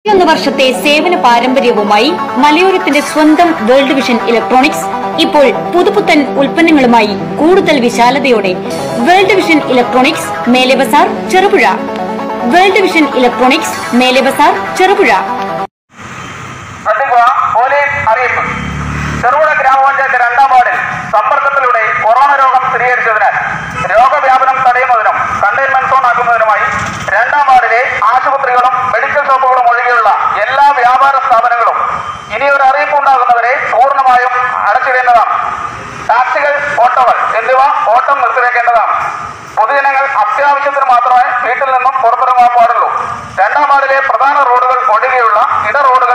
ഇരുപത്തിയൊന്ന് വർഷത്തെ സേവന പാരമ്പര്യവുമായി മലയോരത്തിന്റെ സ്വന്തം വേൾഡ് വിഷൻ ഇലക്ട്രോണിക്സ് ഇപ്പോൾ പുതുപുത്തൻ ഉൽപ്പന്നങ്ങളുമായി കൂടുതൽ വിശാലതയോടെ world Vision Electronics Mele Bazar Cherupuzha World Vision Electronics Mele Bazar Cherupuzha ശ്രദ്ധിക്കുക പോലീസ് അറിയിപ്പ് ചെറുപുഴ ഗ്രാമപഞ്ചായത്ത് രണ്ടാം വാർഡിൽ സമ്പർക്കത്തിലൂടെ കൊറോണ രോഗം സ്ഥിരീകരിച്ചതിനാൽ രോഗവ്യാപനം തടയുന്നതിനും കണ്ടെയ്ൻമെന്റ് സോൺ ആക്കുന്നതിനുമായി രണ്ടാം വാർഡിലെ ആശുപത്രികളും മെഡിക്കൽ ഷോപ്പുകളും ഒഴികെയുള്ള എല്ലാ വ്യാപാര സ്ഥാപനങ്ങളും ഇനി ഒരു അറിയിപ്പ് ഉണ്ടാകുന്നവരെ പൂർണ്ണമായും അടച്ചിടേണ്ടതാണ് ടാക്സികൾ ഓട്ടോകൾ എന്നിവ ഓട്ടം നിർത്തിവെക്കേണ്ടതാണ് പൊതുജനങ്ങൾ അത്യാവശ്യത്തിന് മാത്രമേ വീട്ടിൽ നിന്നും പുറത്തിറങ്ങാൻ പാടുള്ളൂ രണ്ടാം വാർഡിലെ പ്രധാന റോഡുകൾ ഒഴികെയുള്ള ഇട റോഡുകൾ